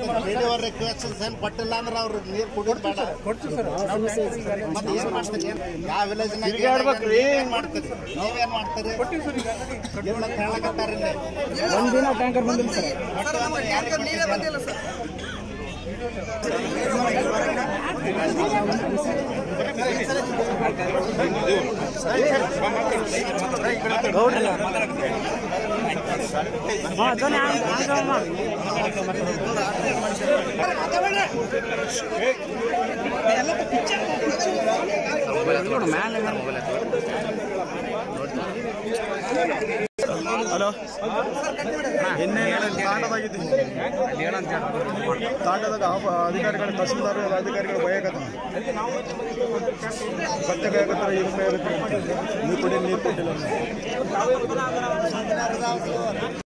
Radio ರಿಕ್ವೆಸ್ಟನ್ಸ್ ಏನು ಕೊಟ್ಟಿಲ್ಲ ಅಂದ್ರೆ ಅವ್ರು ನೀರು ಕುಡಿಯೋದು ಬೇಡ ಮತ್ತೆ ಏನು ಮಾಡ್ತೀರಿ ಏನು ಯಾವ ವಿಲೇಜ್ನಾಗ ಏನ್ ಮಾಡ್ತೀರಿ ನೀವೇನ್ ಮಾಡ್ತೀರಿ ಇಲ್ಲ ಕೇಳಕತ್ತಾರ ಇಲ್ಲಿ ಒಂದಿನ ಟ್ಯಾಂಕರ್ ಬಂದಿಲ್ಲ ಸರ್ ಕೊಟ್ಟು ಅಂದ್ರೆ ಯಾರಿಗೆ ಕೊಟ್ಟಿದ್ದಾರೆ? ಹಾಂ ಜನ ಹಲೋ ನಿನ್ನೆ ತಾಂಡದಾಗಿದ್ದೀನಿ ತಾಂಡದಾಗ ಆಫ್ ಅಧಿಕಾರಿಗಳು ತಹಸೀಲ್ದಾರ್ ಅಧಿಕಾರಿಗಳು ಭಯಕತ್ತ ಬಟ್ಟೆ ಕಾಯಕತ್ತಾರ ಏನು ಕಾಯಕತ್ತಾರ ನೀರು ಕೊಡಿ ನೀರು ಕೊಟ್ಟಿಲ್ಲ